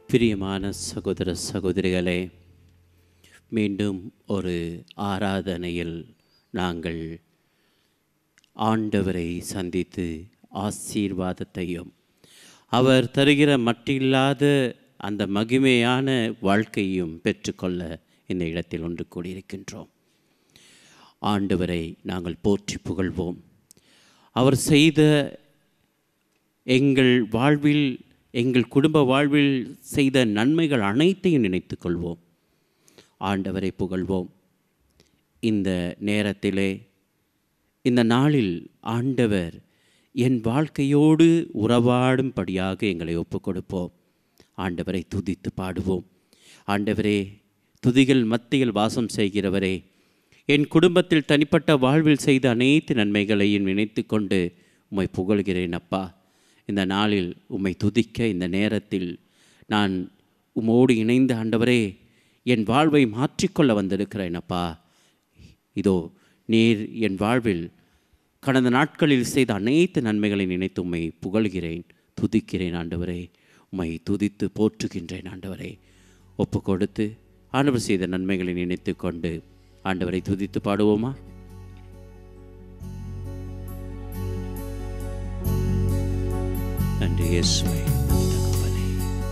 பிரியமான சகோதர சகோதரிகளே மீண்டும் ஒரு ஆராதனையில் நாங்கள் ஆண்டவரை சந்தித்து ஆசீர்வாதத்தையும் அவர் தருகிற மட்டில்லாத அந்த மகிமையான வாழ்க்கையும் பெற்றுக்கொள்ள இந்த இடத்தில் ஒன்று கூடியிருக்கின்றோம் ஆண்டவரை நாங்கள் போற்றி புகழ்வோம் அவர் செய்த எங்கள் வாழ்வில் எங்கள் குடும்ப வாழ்வில் செய்த நன்மைகள் அனைத்தையும் நினைத்துக் கொள்வோம் ஆண்டவரை புகழ்வோம் இந்த நேரத்திலே இந்த நாளில் ஆண்டவர் என் வாழ்க்கையோடு உறவாடும்படியாக எங்களை ஒப்புக் கொடுப்போம் ஆண்டவரை துதித்து பாடுவோம் ஆண்டவரே துதிகள் மத்தியில் வாசம் செய்கிறவரே என் குடும்பத்தில் தனிப்பட்ட வாழ்வில் செய்த அனைத்து நன்மைகளையும் நினைத்து கொண்டு உம்மை புகழ்கிறேன் அப்பா இந்த நாளில் உம்மை துதிக்க இந்த நேரத்தில் நான் உம்மோடு இணைந்த ஆண்டவரே என் வாழ்வை மாற்றிக்கொள்ள வந்திருக்கிறேன் அப்பா இதோ நீர் என் வாழ்வில் கடந்த நாட்களில் செய்த அனைத்து நன்மைகளை நினைத்து உம்மை புகழ்கிறேன் துதிக்கிறேன் ஆண்டவரே உம்மை துதித்து போற்றுகின்றேன் ஆண்டவரே ஒப்பு கொடுத்து ஆண்டவர் செய்த நன்மைகளை நினைத்து கொண்டு ஆண்டவரை துதித்து பாடுவோமா நன்றி இயேசுவே தகப்பனே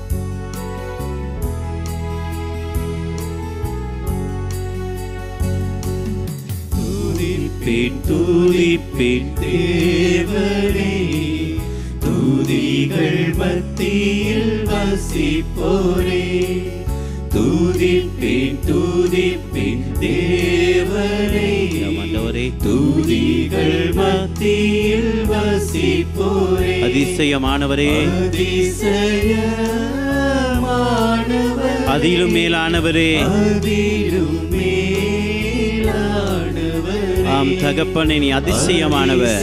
துதிப்பேன் துதிப்பேன் தேவனே துதிகள் மத்தியில் வசிப்போரே துதிப்பேன் துதிப்பேன் தேவனே ஆண்டவரே துதிகள் மத்தியில் வசிப்போரே அதிசயமானவரே அதிசயமானவர் அதிலும் மேலானவரே அதிலும் மேலானவர் ஆம் தகப்பனே நீ அதிசயமானவர்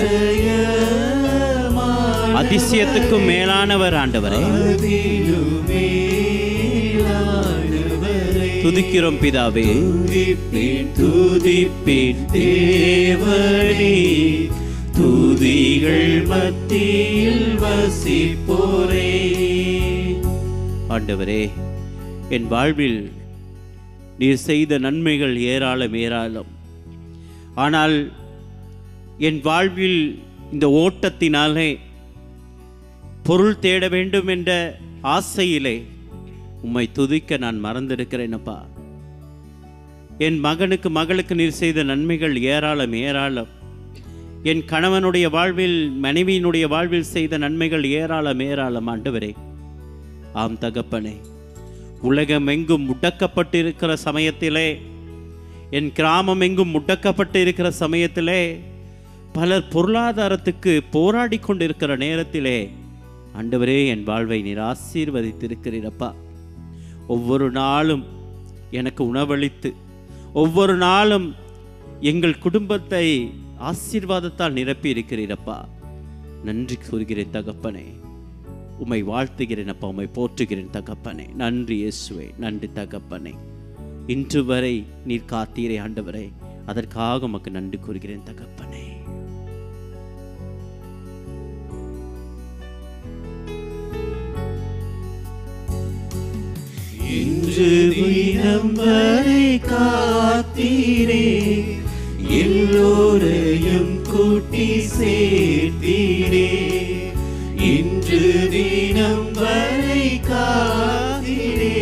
அதிசயத்துக்கும் மேலானவர் ஆண்டவரே அதிலும் மேலானவரை துதிக்கிறோம் பிதாவே துதிப்பேன் துதிப்பேன் தேவனே துதிகள் மத்தியில் வசிப்போரே ஆண்டவரே என் வாழ்வில் நீர் செய்த நன்மைகள் ஏராளம் ஏராளம் ஆனால் என் வாழ்வில் இந்த ஓட்டத்தினாலே பொருள் தேட வேண்டும் என்ற ஆசையிலே உம்மை துதிக்க நான் மறந்திருக்கிறேன் அப்பா என் மகனுக்கு மகளுக்கு நீர் செய்த நன்மைகள் ஏராளம் ஏராளம் என் கணவனுடைய வாழ்வில் மனைவியினுடைய வாழ்வில் செய்த நன்மைகள் ஏராளம் ஏராளம் ஆண்டவரே ஆம் தகப்பனே உலகம் எங்கும் முடக்கப்பட்டு இருக்கிற சமயத்திலே என் கிராமம் எங்கும் முடக்கப்பட்டு இருக்கிற சமயத்திலே பலர் பொருளாதாரத்துக்கு போராடி கொண்டிருக்கிற நேரத்திலே ஆண்டவரே என் வாழ்வை நீர் ஆசீர்வதித்திருக்கிறீரப்பா ஒவ்வொரு நாளும் எனக்கு உணவளித்து ஒவ்வொரு நாளும் எங்கள் குடும்பத்தை ஆசீர்வாதத்தால் நிரப்பி இருக்கிறீரப்பா நன்றி கூறுகிறேன் தகப்பனே உம்மை வாழ்த்துகிறேன் அப்பா உம்மை போற்றுகிறேன் தகப்பனே நன்றி இயேசுவே நன்றி தகப்பனே இன்று வரை நீர் காத்தீரே ஆண்டவரே அதற்காக உமக்கு நன்றி கூறுகிறேன் தகப்பனே இன்று தினம் வரை காத்தீரே எல்லோரையும் கூட்டி சேர்த்தீரே இன்று தினம் வரை காத்தீரே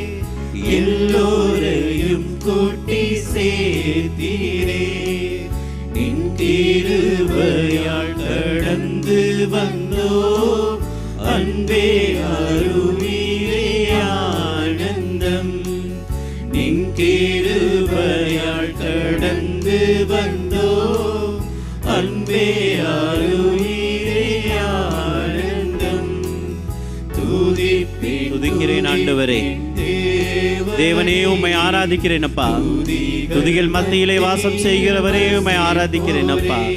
எல்லோரையும் கூட்டி சேர்த்தீரே நின் திருவையாள் கடந்து வந்தோ அன்பே அருவீரே ஆனந்தம் நின் கிருபையாள் கடந்து வந்தோ அன்பே அருவீரே ஆனந்தம் துதிப்பேன் துதிக்கிறேன் ஆண்டவரே தேவனே உம்மை ஆராதிக்கிறேன் அப்பா துதிகள் மத்தியிலே வாசம் செய்கிறவரே உம்மை ஆராதிக்கிறேன் அப்பா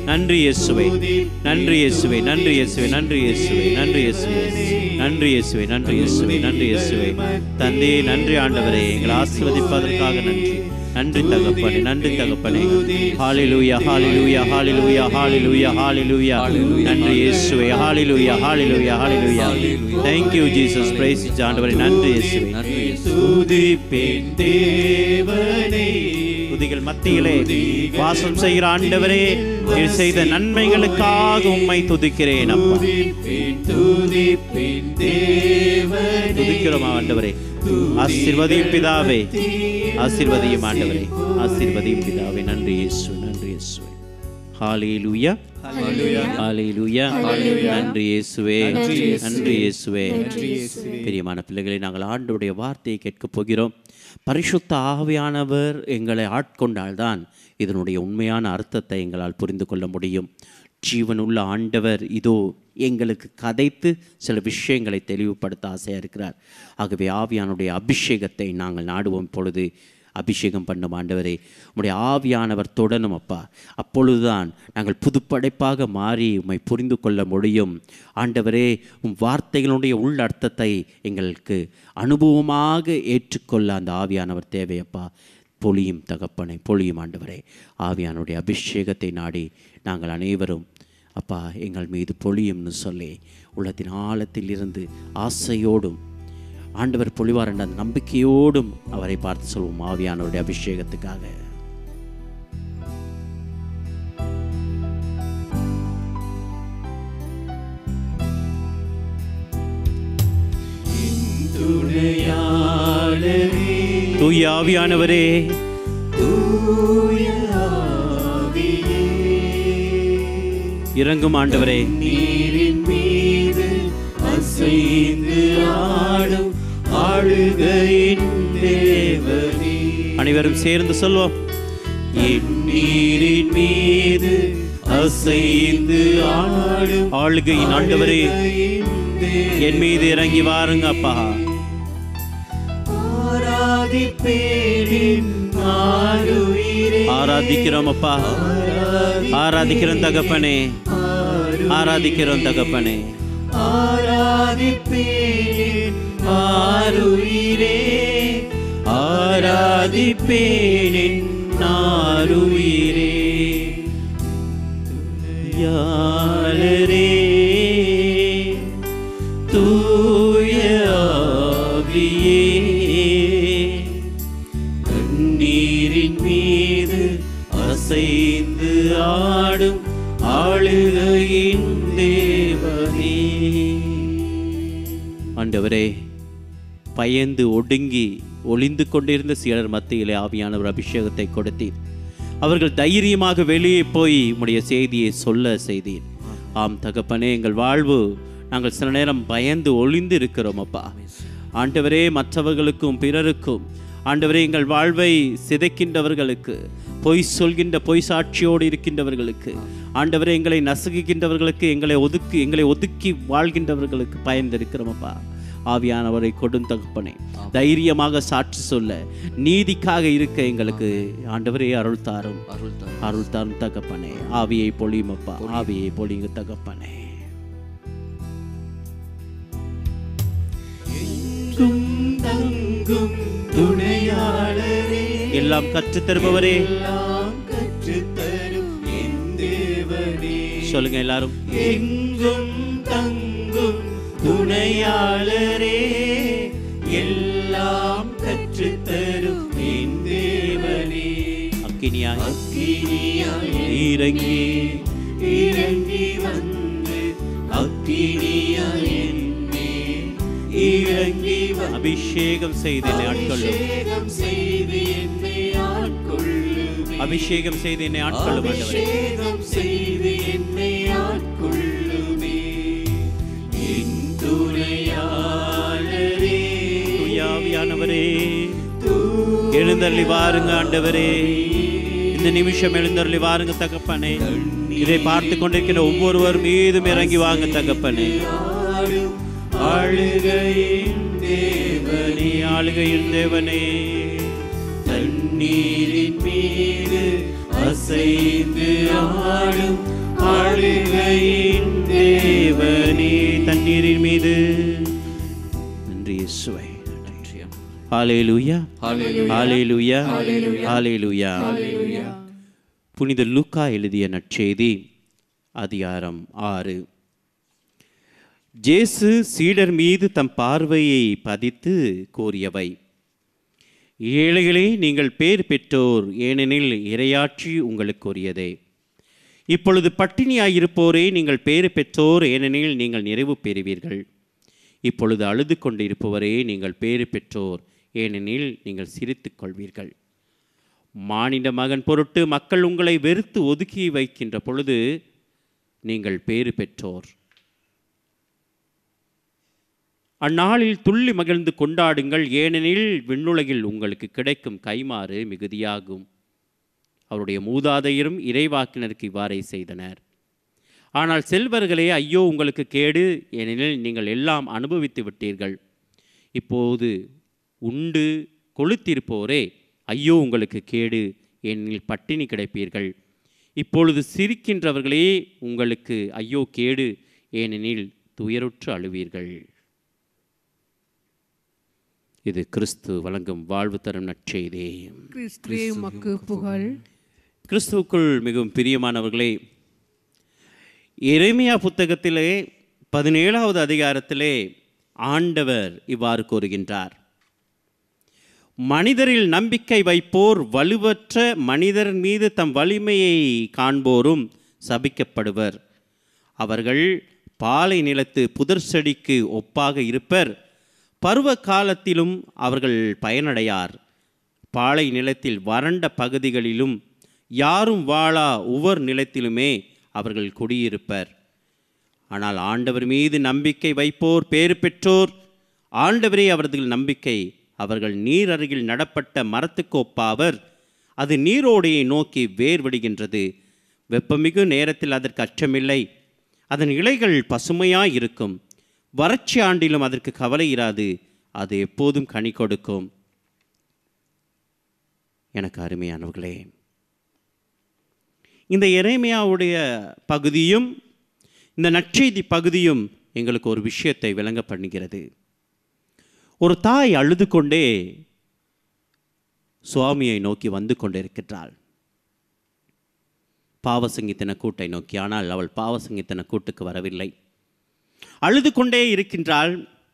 நன்றி இயேசுவே நன்றி இயேசுவே நன்றி இயேசுவே நன்றி இயேசுவே நன்றி இயேசுவே நன்றி இயேசுவே நன்றி இயேசுவே நன்றி இயேசுவே தந்தை நன்றி ஆண்டவரே எங்களை ஆசீர்வதிப்பதற்காக நன்றி நன்றி தகப்பனே நன்றி தகப்பனே ஹalleluya ஹalleluya ஹalleluya ஹalleluya ஹalleluya நன்றி இயேசுவே ஹalleluya ஹalleluya ஹalleluya thank you jesus praise you ஆண்டவரே நன்றி இயேசுவே துதிப்பேன் தேவனே துதிகள் மத்தியிலே வாசம் செய்கிற ஆண்டவரே நீர் செய்த நன்மைகளுக்காக உம்மை துதிக்கிறேன் அப்பா துதிப்பேன் துதிப்பேன் தேவனே துதிக்கிறோம் ஆண்டவரே ஆசீர்வதியும் பிதாவே ஆசீர்வதியும் ஆண்டவரே ஆசீர்வதியும் பிதாவே நன்றி இயேசு நன்றி இயேசுவே ஹalleluya ஹalleluya நன்றி இயேசுவே நன்றி இயேசுவே பிரியமான பிள்ளைகளை நாங்கள் ஆண்டவருடைய வார்த்தையை கேட்கப் போகிறோம் பரிசுத்த ஆவியானவர் எங்களை ஆட்கொண்டால்தான் இதனுடைய உண்மையான அர்த்தத்தை எங்களால் புரிந்து கொள்ள முடியும் ஜீவனுள்ள ஆண்டவர் இதோ எங்களுக்கு கதைத்து சில விஷயங்களை தெளிவுபடுத்த ஆசையாக இருக்கிறார் ஆகவே ஆவியானுடைய அபிஷேகத்தை நாங்கள் நாடுவோம் பொழுது அபிஷேகம் பண்ணும் ஆண்டவரே உம்முடைய ஆவியானவர் தொடரும் அப்பா அப்பொழுதுதான் நாங்கள் புதுப்படைப்பாக மாறி உம்மை புரிந்து கொள்ள முடியும் ஆண்டவரே உம் வார்த்தைகளுடைய உள் அர்த்தத்தை எங்களுக்கு அனுபவமாக ஏற்றுக்கொள்ள அந்த ஆவியானவர் தேவையப்பா பொழியும் தகப்பனை பொழியும் ஆண்டவரே ஆவியானுடைய அபிஷேகத்தை நாடி நாங்கள் அனைவரும் அப்பா எங்கள் மீது பொழியும்னு சொல்லி உள்ளத்தின் ஆழத்தில் இருந்து ஆசையோடும் ஆண்டவர் பொழிவார் என்ற அந்த நம்பிக்கையோடும் அவரை பார்த்து சொல்வோம் ஆவியானவருடைய அபிஷேகத்துக்காக துணையாளரே தூய ஆவியானவரே தூய ஆவியே இறங்கும் ஆண்டவரே நீரின் மீது அசைந்து ஆடும் ஆளுகையின் தேவனே அனைவரும் சேர்ந்து சொல்வோம் என் நீரின் மீது அசைந்து ஆடும் ஆளுகையின் ஆண்டவரே ஆளுகையின் என் மீது இறங்கி வாருங்க அப்பா ஆராதிப்பேனின் ஆருயிரே ஆராதிக்கிறோம் அப்பா ஆராதிக்கிறோம் தகப்பனே ஆராதிக்கிறோம் தகப்பனே ஆராதிப்பேனின் ஆருயிரே ஆராதிப்பேனின் ஆருயிரே யாளரே தூய ஆவியே கண்ணீரின் மீது அசைந்து ஆடும் ஆளுகையின் தேவனே ஆண்டவரே பயந்து ஒடுங்கி ஒளிந்து கொண்டிருந்த சீடர் மத்தியிலே ஆவியானவர் அபிஷேகத்தை கொடுத்தீர் அவர்கள் தைரியமாக வெளியே போய் உம்முடைய செய்தியை சொல்ல செய்தீர் ஆம் தகப்பனே எங்கள் வாழ்வு நாங்கள் சில நேரம் பயந்து ஒளிந்து இருக்கிறோம் அப்பா ஆண்டவரே மற்றவர்களுக்கும் பிறருக்கும் ஆண்டவரே எங்கள் வாழ்வை சிதைக்கின்றவர்களுக்கு பொய் சொல்கின்ற பொய் சாட்சியோடு இருக்கின்றவர்களுக்கு ஆண்டவரே எங்களை நசுகுகின்றவர்களுக்கு எங்களை ஒதுக்கி எங்களை ஒதுக்கி வாழ்கின்றவர்களுக்கு பயந்திருக்கிறோம் அப்பா ஆவியானவரை கொடும் தகப்பனே தைரியமாக சாட்சி சொல்ல நீதிக்காக இருக்க எங்களுக்கு ஆண்டவரே அருள் தாரும் அருள் தாரும் தகப்பனே ஆவியை பொழியும் அப்பா ஆவியை பொழியுங்க தகப்பனே எங்கும் தங்கும் துணையாளரே எல்லாம் கற்றுத் தருபவரே எல்லாம் கற்றுத்தரும் என் தேவனே சொல்லுங்க எல்லாரும் எங்கும் தங்கும் துணையாளரே எல்லாம் கற்றுத்தரும் என் தேவனே அக்கினியாய் அக்கினியாய் இறங்கி இறங்கி வந்து அக்கினியாய் என்னே இறங்கி வந்து அபிஷேகம் செய்து என்னை ஆட்கொள்ளும் அபிஷேகம் செய்து என்னை ஆட்கொள்ளுமே அபிஷேகம் செய்து என்னை ஆட்கொள்ளும் ஆண்டவரே அபிஷேகம் செய்து என்னை ஆட்கொள்ளுமே என் துணையாளரே தூயாவியானவரே எழுந்தருளி வாருங்க ஆண்டவரே இந்த நிமிஷம் எழுந்தருளி வாருங்க தகப்பனே இதை பார்த்து கொண்டிருக்கிற ஒவ்வொருவர் மீதும் இறங்கி வாங்க தகப்பனே ஆடும் ஆளுகையின் தேவனே நீ ஆளுகையின் தேவனே தண்ணீரின் மீது அசைந்து ஆடும் ஆளுகையின் தேவனே தண்ணீரின் மீது நன்றி இயேசுவே நன்றி ஹalleluya ஹalleluya ஹalleluya புனித லூக்கா எழுதிய நற்செய்தி அதிகாரம் ஆறு ஜேசு சீடர் மீது தம் பார்வையை பதித்து கூறியவை ஏழைகளே நீங்கள் பேர் பெற்றோர் ஏனெனில் இரையாட்சி உங்களுக்குரியதே இப்பொழுது பட்டினியாயிருப்போரே நீங்கள் பேறு பெற்றோர் ஏனெனில் நீங்கள் நிறைவு பெறுவீர்கள் இப்பொழுது அழுது கொண்டிருப்பவரே நீங்கள் பேறு பெற்றோர் ஏனெனில் நீங்கள் சிரித்துக் கொள்வீர்கள் மானிட மகன் பொருட்டு மக்கள் உங்களை வெறுத்து ஒதுக்கி வைக்கின்ற பொழுது நீங்கள் பேறு பெற்றோர் அந்நாளில் துள்ளி மகிழ்ந்து கொண்டாடுங்கள் ஏனெனில் விண்ணுலகில் உங்களுக்கு கிடைக்கும் கைமாறு மிகுதியாகும் அவருடைய மூதாதையரும் இறைவாக்கினருக்கு இவ்வாறே செய்தனர் ஆனால் செல்வர்களே ஐயோ உங்களுக்கு கேடு ஏனெனில் நீங்கள் எல்லாம் அனுபவித்து விட்டீர்கள் இப்போது உண்டு கொளுத்திருப்போரே ஐயோ உங்களுக்கு கேடு ஏனெனில் பட்டினி கிடைப்பீர்கள் இப்பொழுது சிரிக்கின்றவர்களே உங்களுக்கு ஐயோ கேடு ஏனெனில் துயருற்று அழுவீர்கள் இது கிறிஸ்து வழங்கும் வாழ்வு தரும் நற்செய்தி கிறிஸ்துவே உமக்கு புகழ் கிறிஸ்துவுக்குள் மிகவும் பிரியமானவர்களே எரேமியா புத்தகத்திலே பதினேழாவது அதிகாரத்திலே ஆண்டவர் இவ்வாறு கூறுகின்றார் மனிதரில் நம்பிக்கை வைப்போர் வலுவற்ற மனிதர் மீது தம் வலிமையை காண்போரும் சபிக்கப்படுவர் அவர்கள் பாலை நிலத்து புதர் செடிக்கு ஒப்பாக இருப்பர் பருவ காலத்திலும் அவர்கள் பயனடையார் பாலை நிலத்தில் வறண்ட பகுதிகளிலும் யாரும் வாழா உவர் நிலத்திலுமே அவர்கள் குடியிருப்பர் ஆனால் ஆண்டவர் மீது நம்பிக்கை வைப்போர் பேறு பெற்றோர் ஆண்டவரே அவரது நம்பிக்கை அவர்கள் நீர் அருகில் நடப்பட்ட மரத்துக்கு ஒப்பாவர் அது நீரோடையை நோக்கி வேர் விடுகின்றது வெப்பமிகு நேரத்தில் அதற்கு அச்சமில்லை அதன் இலைகள் பசுமையாய் இருக்கும் வறட்சி ஆண்டிலும் அதற்கு கவலை இராது அது எப்போதும் கனி கொடுக்கும் எனக்கு அருமையானவர்களே இந்த எரேமியாவுடைய பகுதியும் இந்த நற்செய்தி பகுதியும் எங்களுக்கு ஒரு விஷயத்தை விளங்க பண்ணுகிறது ஒரு தாய் அழுது கொண்டே சுவாமியை நோக்கி வந்து கொண்டிருக்கின்றாள் பாவசங்கித்தன கூட்டை நோக்கி ஆனால் அவள் பாவசங்கித்தன கூட்டுக்கு வரவில்லை அழுது கொண்டே இருக்கின்றாள்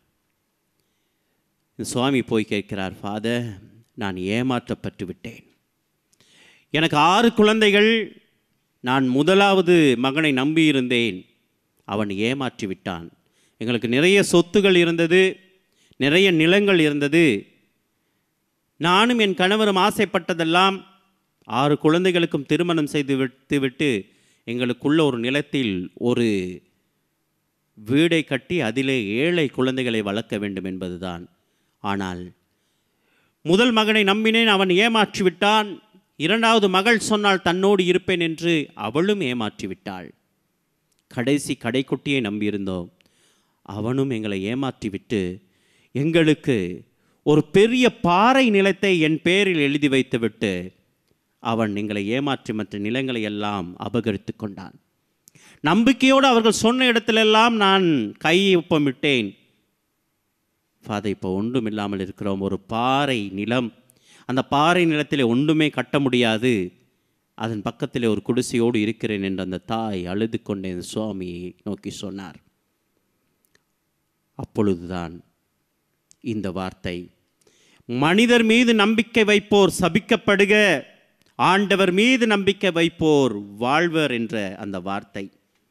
இந்த சுவாமி போய் கேட்கிறார் ஃபாதர் நான் ஏமாற்றப்பட்டு விட்டேன் எனக்கு ஆறு குழந்தைகள் நான் முதலாவது மகனை நம்பியிருந்தேன் அவன் ஏமாற்றி விட்டான் எங்களுக்கு நிறைய சொத்துகள் இருந்தது நிறைய நிலங்கள் இருந்தது நானும் என் கணவரும் ஆசைப்பட்டதெல்லாம் ஆறு குழந்தைகளுக்கும் திருமணம் செய்து விட்டு விட்டு எங்களுக்குள்ள ஒரு நிலத்தில் ஒரு வீடை கட்டி அதிலே ஏழை குழந்தைகளை வளர்க்க வேண்டும் என்பதுதான் ஆனால் முதல் மகனை நம்பினேன் அவன் ஏமாற்றி விட்டான் இரண்டாவது மகள் சொன்னால் தன்னோடு இருப்பேன் என்று அவளும் ஏமாற்றி விட்டாள் கடைசி கடைக்குட்டியை நம்பியிருந்தோம் அவனும் எங்களை ஏமாற்றிவிட்டு எங்களுக்கு ஒரு பெரிய பாறை நிலத்தை என் பேரில் எழுதி வைத்துவிட்டு அவன் எங்களை ஏமாற்றி மற்ற நிலங்களை எல்லாம் அபகரித்து கொண்டான் நம்பிக்கையோடு அவர்கள் சொன்ன இடத்திலெல்லாம் நான் கை ஒப்பமிட்டேன் ஃபாதர் இப்போ ஒன்றும் இல்லாமல் இருக்கிறோம் ஒரு பாறை நிலம் அந்த பாறை நிலத்திலே ஒன்றுமே கட்ட முடியாது அதன் பக்கத்திலே ஒரு குடிசையோடு இருக்கிறேன் என்று அந்த தாய் அழுது கொண்டே அந்த சுவாமியை நோக்கி சொன்னார் அப்பொழுதுதான் இந்த வார்த்தை மனிதர் மீது நம்பிக்கை வைப்போர் சபிக்கப்படுக ஆண்டவர் மீது நம்பிக்கை வைப்போர் வாழ்வர் என்ற அந்த வார்த்தை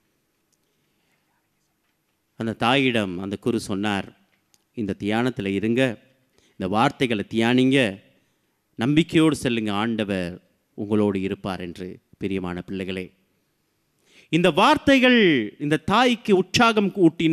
அந்த தாயிடம் அந்த குரு சொன்னார் இந்த தியானத்தில் இருங்க இந்த வார்த்தைகளை தியானிங்க நம்பிக்கையோடு செல்லுங்க ஆண்டவர் உங்களோடு இருப்பார் என்று பிரியமான பிள்ளைகளே இந்த வார்த்தைகள் இந்த தாய்க்கு உற்சாகம் ஊட்டின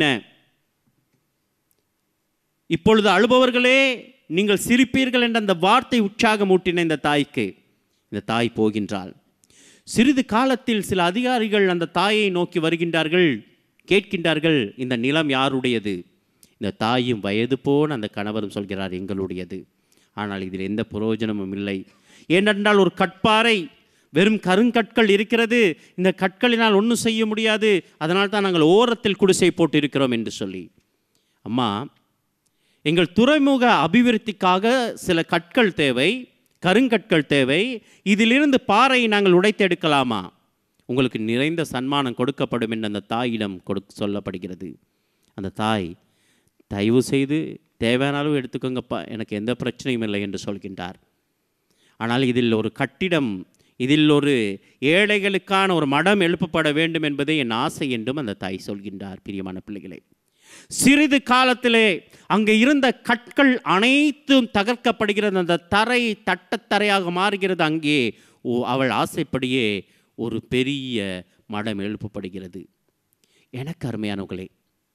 இப்பொழுது அழுபவர்களே நீங்கள் சிரிப்பீர்கள் என்ற அந்த வார்த்தை உற்சாகம் ஊட்டின இந்த தாய்க்கு இந்த தாய் போகின்றாள் சிறிது காலத்தில் சில அதிகாரிகள் அந்த தாயை நோக்கி வருகின்றார்கள் கேட்கின்றார்கள் இந்த நிலம் யாருடையது இந்த தாயும் வயது போன அந்த கணவரும் சொல்கிறார் எங்களுடையது ஆனால் இதில் எந்த பிரயோஜனமும் இல்லை ஏனென்றால் ஒரு கட்பாறை வெறும் கருங்கற்கள் இருக்கிறது இந்த கற்களினால் ஒன்றும் செய்ய முடியாது அதனால் தான் நாங்கள் ஓரத்தில் குடிசை போட்டு இருக்கிறோம் என்று சொல்லி அம்மா எங்கள் துறைமுக அபிவிருத்திக்காக சில கற்கள் தேவை கருங்கற்கள் தேவை இதிலிருந்து பாறையை நாங்கள் உடைத்தெடுக்கலாமா உங்களுக்கு நிறைந்த சன்மானம் கொடுக்கப்படும் என்று அந்த தாயிடம் கொடு சொல்லப்படுகிறது அந்த தாய் தயவு செய்து தேவையான அளவு எடுத்துக்கோங்கப்பா எனக்கு எந்த பிரச்சனையும் இல்லை என்று சொல்கின்றார் ஆனால் இதில் ஒரு கட்டிடம் இதில் ஒரு ஏழைகளுக்கான ஒரு மடம் எழுப்பப்பட வேண்டும் என்பதே என் ஆசை என்றும் அந்த தாய் சொல்கின்றார் பிரியமான பிள்ளைகளே சிறிது காலத்திலே அங்கே இருந்த கற்கள் அனைத்தும் தகர்க்கப்படுகிறது அந்த தரை தட்டத்தரையாக மாறுகிறது அங்கே ஓ அவள் ஆசைப்படியே ஒரு பெரிய மடம் எழுப்பப்படுகிறது எனக்கு அருமையானவர்களே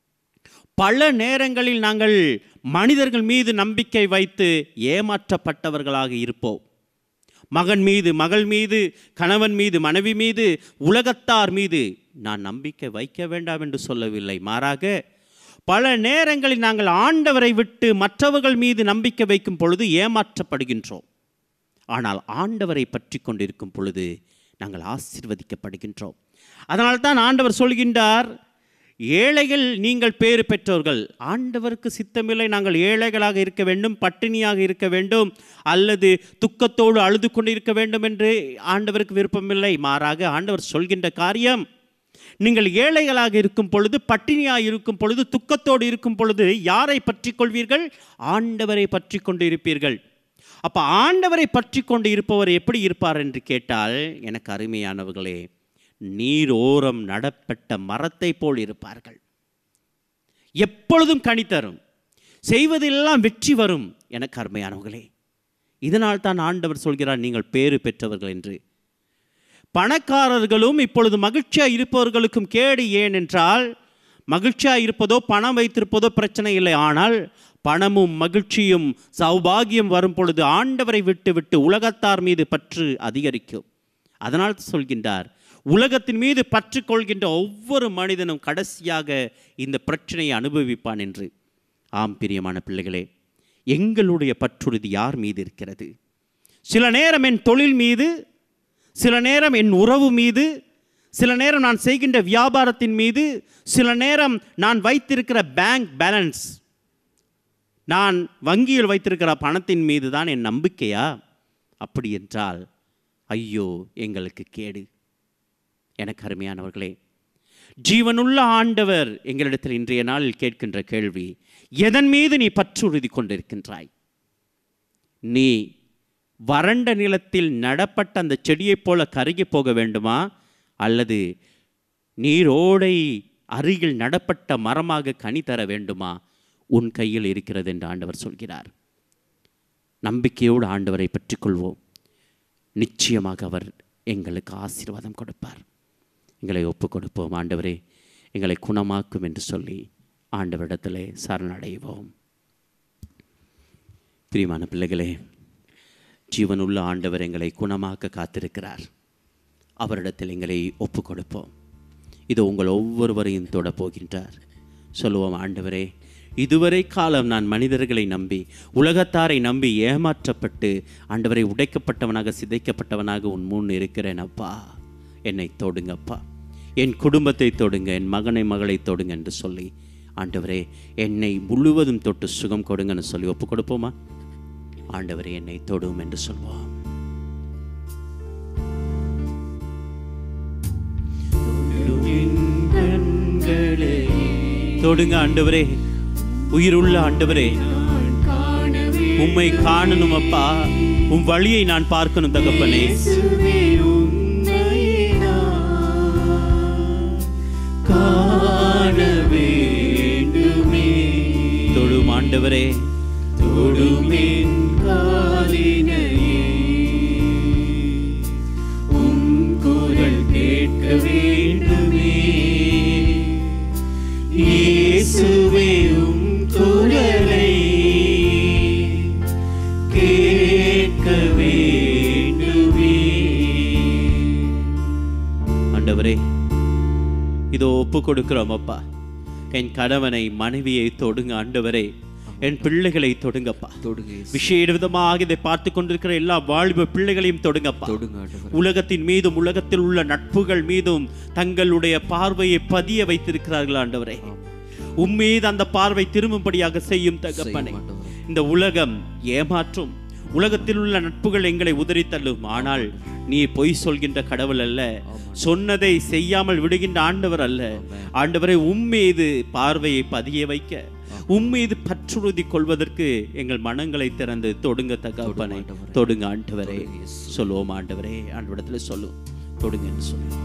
பல நேரங்களில் நாங்கள் மனிதர்கள் மீது நம்பிக்கை வைத்து ஏமாற்றப்பட்டவர்களாக இருப்போம் மகன் மீது மகள் மீது கணவன் மீது மனைவி மீது உலகத்தார் மீது நான் நம்பிக்கை வைக்க வேண்டாம் என்று சொல்லவில்லை மாறாக பல நேரங்களில் நாங்கள் ஆண்டவரை விட்டு மற்றவர்கள் மீது நம்பிக்கை வைக்கும் பொழுது ஏமாற்றப்படுகின்றோம் ஆனால் ஆண்டவரை பற்றி கொண்டிருக்கும் பொழுது நாங்கள் ஆசீர்வதிக்கப்படுகின்றோம் அதனால்தான் ஆண்டவர் சொல்கின்றார் ஏழைகள் நீங்கள் பேறு பெற்றோர்கள் ஆண்டவருக்கு சித்தமில்லை நாங்கள் ஏழைகளாக இருக்க வேண்டும் பட்டினியாக இருக்க வேண்டும் அல்லது துக்கத்தோடு அழுது கொண்டு இருக்க வேண்டும் என்று ஆண்டவருக்கு விருப்பமில்லை மாறாக ஆண்டவர் சொல்கின்ற காரியம் நீங்கள் ஏழைகளாக இருக்கும் பொழுது பட்டினியாக இருக்கும் பொழுது துக்கத்தோடு இருக்கும் பொழுது யாரை பற்றி கொள்வீர்கள் ஆண்டவரை பற்றி கொண்டு இருப்பீர்கள் அப்போ ஆண்டவரை பற்றி கொண்டு இருப்பவர் எப்படி இருப்பார் என்று கேட்டால் எனக்கு அருமையானவர்களே நீர் ஓரம் நடப்பட்ட மரத்தை போல் இருப்பார்கள் எப்பொழுதும் கனி தரும் செய்வதெல்லாம் வெற்றி வரும் எனக்கு அருமையானவர்களே இதனால் தான் ஆண்டவர் சொல்கிறார் நீங்கள் பேறு பெற்றவர்கள் என்று பணக்காரர்களும் இப்பொழுது மகிழ்ச்சியாக இருப்பவர்களுக்கும் கேடு ஏன் என்றால் மகிழ்ச்சியாக இருப்பதோ பணம் வைத்திருப்பதோ பிரச்சனை இல்லை ஆனால் பணமும் மகிழ்ச்சியும் சௌபாகியம் வரும் பொழுது ஆண்டவரை விட்டு விட்டு உலகத்தார் மீது பற்று அதிகரிக்கும் அதனால் சொல்கின்றார் உலகத்தின் மீது பற்று கொள்கின்ற ஒவ்வொரு மனிதனும் கடைசியாக இந்த பிரச்சனையை அனுபவிப்பான் என்று ஆம் பிரியமான பிள்ளைகளே எங்களுடைய பற்றுறுதி யார் மீது இருக்கிறது சில நேரம் என் தொழில் மீது சில நேரம் என் உறவு மீது சில நேரம் நான் செய்கின்ற வியாபாரத்தின் மீது சில நேரம் நான் வைத்திருக்கிற பேங்க் பேலன்ஸ் நான் வங்கியில் வைத்திருக்கிற பணத்தின் மீது தான் என் நம்பிக்கையா அப்படி என்றால் ஐயோ எங்களுக்கு கேடு எனக்கு அருமையானவர்களே ஜீவனுள்ள ஆண்டவர் எங்களிடத்தில் இன்றைய நாளில் கேட்கின்ற கேள்வி எதன் மீது நீ பற்றுறுதி கொண்டிருக்கின்றாய் நீ வறண்ட நிலத்தில் நடப்பட்ட அந்த செடியைப் போல கருகி போக வேண்டுமா அல்லது நீரோடை அருகில் நடப்பட்ட மரமாக கனி தர வேண்டுமா உன் கையில் இருக்கிறது என்று ஆண்டவர் சொல்கிறார் நம்பிக்கையோடு ஆண்டவரை பற்றிக்கொள்வோம் நிச்சயமாக அவர் எங்களுக்கு ஆசீர்வாதம் கொடுப்பார் எங்களை ஒப்பு கொடுப்போம் ஆண்டவரே எங்களை குணமாக்கும் என்று சொல்லி ஆண்டவரிடத்திலே சரணடைவோம் பிரியமான பிள்ளைகளே ஜீவனுள்ள ஆண்டவர் எங்களை குணமாக்க காத்திருக்கிறார் அவரிடத்தில் எங்களை ஒப்பு கொடுப்போம் இது உங்கள் ஒவ்வொருவரையும் தொட போகின்றார் சொல்லுவோம் ஆண்டவரே இதுவரை காலம் நான் மனிதர்களை நம்பி உலகத்தாரை நம்பி ஏமாற்றப்பட்டு ஆண்டவரை உடைக்கப்பட்டவனாக சிதைக்கப்பட்டவனாக உன் முன் இருக்கிறேன் அப்பா என்னை தொடுங்கப்பா என் குடும்பத்தை தொடுங்க என் மகனை மகளை தொடுங்க என்று சொல்லி ஆண்டவரே என்னை முழுவதும் தொட்டு சுகம் கொடுங்கன்னு சொல்லி ஒப்பு கொடுப்போமா ஆண்டவரே என்னை தொடும் என்று சொல்வோம் தொடுங்க ஆண்டவரே உயிருள்ள ஆண்டவரே உம்மை காணணும் அப்பா உம் வழியை நான் பார்க்கணும் தகப்பனே காண வேண்டுமே தொடும் ஆண்டவரே தொடுமின் காலினையே உம் குரல் கேட்க வேண்டுமே இயேசுவே உம் குரலை கேட்க வேண்டுமே ஆண்டவரே இதோ ஒப்பு கொடுக்கிறோம் அப்பா என் கணவனை மனைவியை தொடுங்க ஆண்டவரே என் பிள்ளைகளை தொடுங்கப்பா தொடுங்க இயேசு. விஷய விதமாக இதை பார்த்து கொண்டிருக்கிற எல்லா வாலிப பிள்ளைகளையும் தொடுங்கப்பா தொடுங்க ஆண்டவரே உலகத்தின் மீதும் உலகத்தில் உள்ள நட்புகள் மீதும் தங்களுடைய பார்வையை பதிய வைத்திருக்கிறார்கள் ஆண்டவரே உம்மீது அந்த பார்வை திரும்பும்படியாக செய்யும் தகப்பனே ஆண்டவரே. இந்த உலகம் ஏமாற்றும் உலகத்தில் உள்ள நட்புகள் எங்களை உதறி தள்ளும் ஆனால் நீ பொய் சொல்கின்ற கடவுள் அல்ல சொன்னதை செய்யாமல் விடுகின்ற ஆண்டவர் அல்ல ஆண்டவரை உம்மீது பார்வையை பதிய வைக்க உம்மீது பற்றுறுதி கொள்வதற்கு எங்கள் மனங்களை திறந்து தொடுங்க தகப்பனை தொடுங்க ஆண்டவரே சொல்லுவோம் ஆண்டவரே ஆண்டவரத்துல சொல்லுவோம் தொடுங்கன்னு சொல்லுவோம்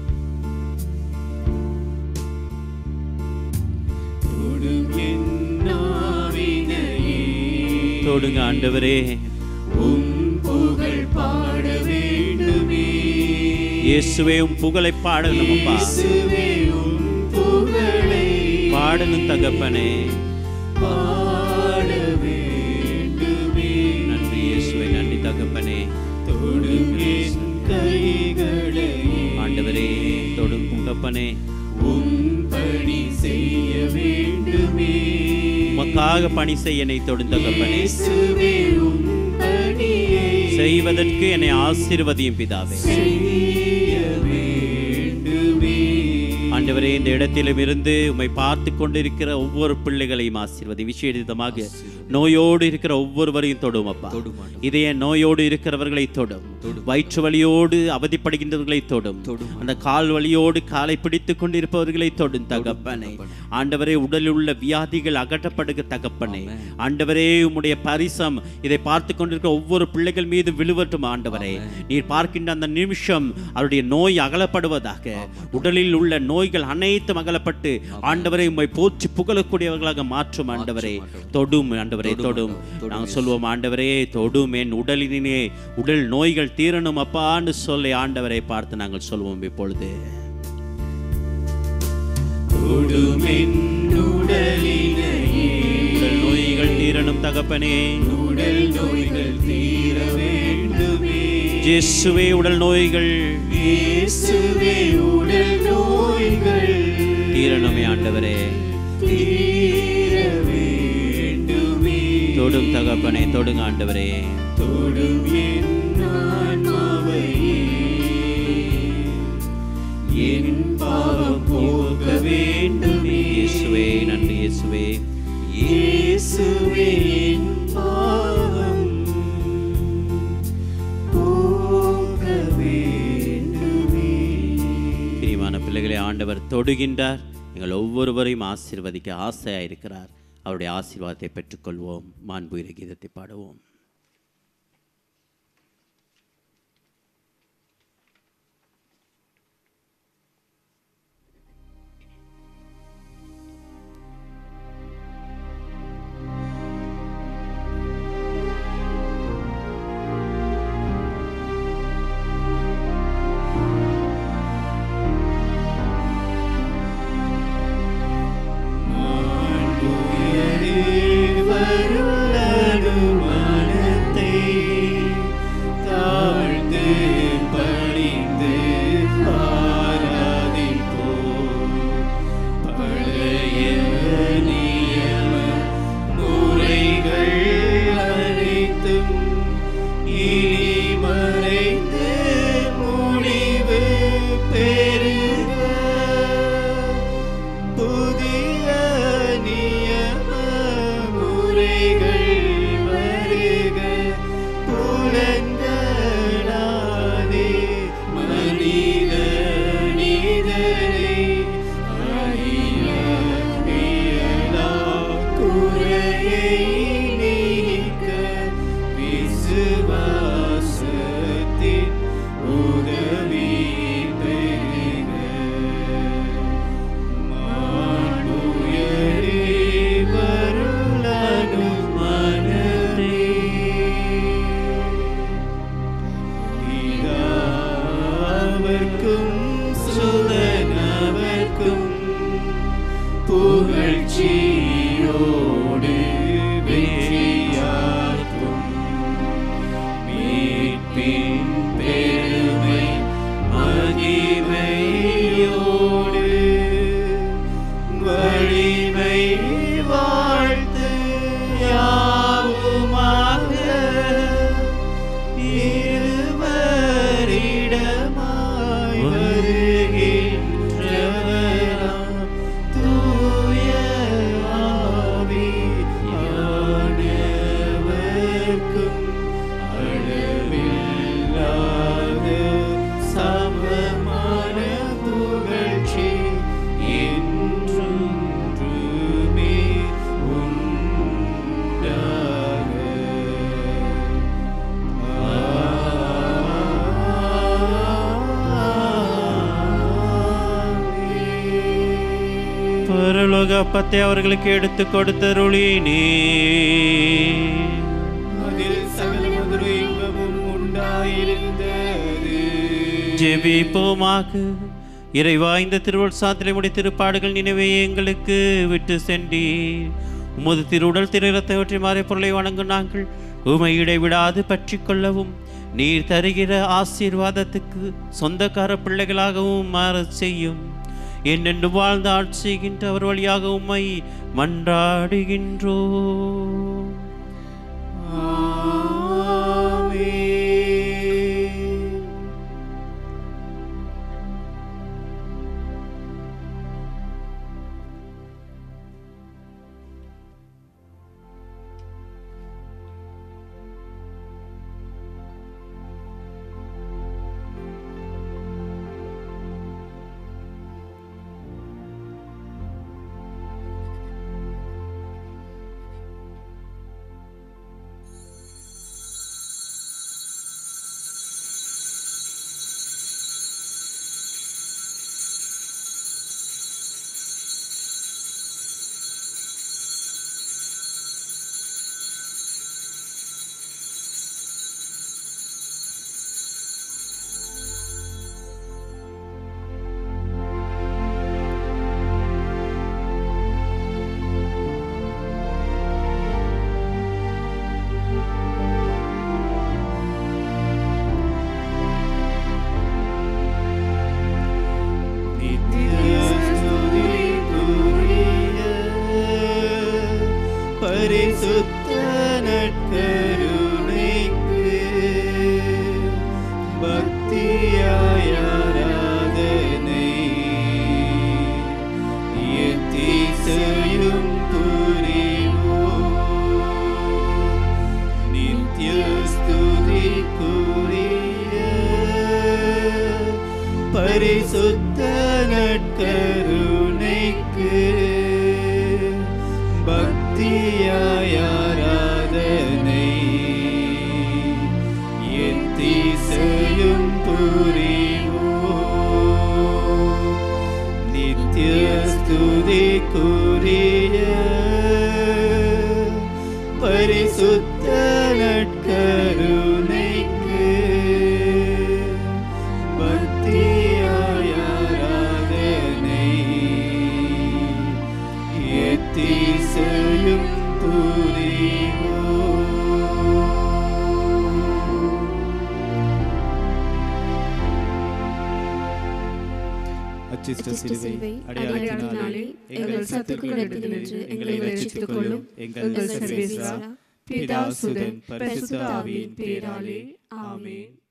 தொடும் என் ஆவினையே, தொடுங்க ஆண்டவரே உம் புகழ் பாட வேண்டுமே இயேசுவே உம் புகழை பாடணும் அப்பா இயேசுவே உம் புகழை பாடணும் தகப்பனே பாட வேண்டுமே நன்றி இயேசுவே நன்றி தகப்பனே தொடும் என் கைகளை ஆண்டவரே தொடும் தகப்பனே உம் பணி செய்ய வேண்டுமே உமக்காக பணி செய்ய என்னை தொடும் தகப்பனே இயேசுவே உம் பணியை செய்வதற்கு என்னை ஆசீர்வதியும் பிதாவே செய்ய வேண்டுமே ஆண்டவரே இந்த இடத்திலும் இருந்து உம்மை பார்த்து கொண்டிருக்கிற ஒவ்வொரு பிள்ளைகளையும் ஆசீர்வதி விசேஷிதமாக நோயோடு இருக்கிற ஒவ்வொருவரையும் தொடும் அப்பா தொடும் ஆண்டவரே. இதய நோயோடு இருக்கிறவர்களை தொடும் வயிற்று வலியோடு அவதிப்படுகின்றவர்களை தொடும் தொடும் அந்த கால் வலியோடு காலை பிடித்து கொண்டிருப்பவர்களை தொடும் தகப்பனை ஆண்டவரே உடலில் உள்ள வியாதிகள் அகற்றப்படுக தகப்பனே ஆண்டவரே உம்முடைய பரிசம் இதை பார்த்து கொண்டிருக்கிற ஒவ்வொரு பிள்ளைகள் மீது விழுவட்டும் ஆண்டவரே நீர் பார்க்கின்ற அந்த நிமிஷம் அவருடைய நோய் அகலப்படுவதாக உடலில் உள்ள நோய்கள் அனைத்தும் அகலப்பட்டு ஆண்டவரை உம்மை போற்றி புகழக்கூடியவர்களாக மாற்றும் ஆண்டவரே தொடும் ஆண்டவரே தொடும் நாங்கள் சொல்வோம் ஆண்டவரே தொடும் என் உடலினே உடல் நோய்கள் தீரணும் அப்பான்னு சொல்லி ஆண்டவரை பார்த்து நாங்கள் சொல்வோம் இப்பொழுது தொடும் என் உடலினையே உடல் நோய்கள் தீரணும் தகப்பனே உடல் நோய்கள் தீர வேண்டுமே இயேசுவே உடல் நோய்கள் இயேசுவே உடல் நோய்கள் தீரணுமே ஆண்டவரே தீர வேண்டுமே தொடும் தகப்பனே தொடுங்க ஆண்டவரே தொடும் என் ஆன்மாவையே என் பாவம் போக வேண்டுமே இயேசுவே நன்றி இயேசுவே இயேசுவே என் பாவம் போக வேண்டுமே பிரியமான பிள்ளைகளை ஆண்டவர் தொடுகின்றார் எங்கள் ஒவ்வொருவரையும் ஆசீர்வதிக்க ஆசையாக இருக்கிறார் அவருடைய ஆசீர்வாதத்தை பெற்றுக்கொள்வோம் மாண்புயிர கீதத்தை பாடுவோம் மனத்தை தாழ்ந்து பணிந்து ஆராதிப்போம் பழைய நியம முறைகள் அனைத்தும் இனி மறைந்து முடிவு பெறுக புதிய நியம முறைகள் வருக புலன்களாலே மனித நீதரை அறிய இயலா குறையை நீக்க விசுவாசத்தின் உதவி பெறுக மானுயரே வருளனும் மனதே பிதாவர்க்கும் சுதனவர்க்கும் புகழ்ச்சியோடு வேதத்தின் அப்பத்தை அவர்களுக்கு எடுத்து கொடுத்தருளினே அதில் சகல மதுர இன்பமும் உண்டாயிருந்தது ஜெபிப்போமாக இறைவா இந்த திருவள் சாத்திரை முடி திருப்பாடுகள் நினைவே எங்களுக்கு விட்டு சென்றீர் உமது திருவுடல் திரு இரத்தவற்றை மாறி பொருளை வணங்கும் நாங்கள் உமை இடைவிடாது பற்றி கொள்ளவும் நீர் தருகிற ஆசீர்வாதத்துக்கு சொந்தக்கார பிள்ளைகளாகவும் மாறச் செய்யும் என்னென்று வாழ்ந்து ஆட்சி செய்கின்ற அவர் வழியாக உம்மை மன்றாடுகின்றோ ஆமென். நித்திய ஸ்துதிக்குரிய பரிசுத்த நற்கருணைக்கு பக்தியாய் ஆராதனை எத்திசையும் புரிவோம் நித்ய ஸ்துதிக்குரிய பரிசுத்த நற்கருணைக்கு பக்தியாய் ஆராதனை எத்திசையும் புரிவோம் நித்ய ஸ்துதிக்குரிய பரிசுத்த நற்கருணைக்கு பக்தியாய் ஆராதனை எத்திசையும் அச்சிஷ்ட சிலுவை அடையாளத்தினாலே எங்கள் சத்துக்களிடத்தில் நின்று எங்களை ரட்சித்துக் கொள்ளும் எங்கள் சர்வேஸ்வரா பிதா சுதன் பரிசுத்த ஆவியின் பேராலே ஆமென்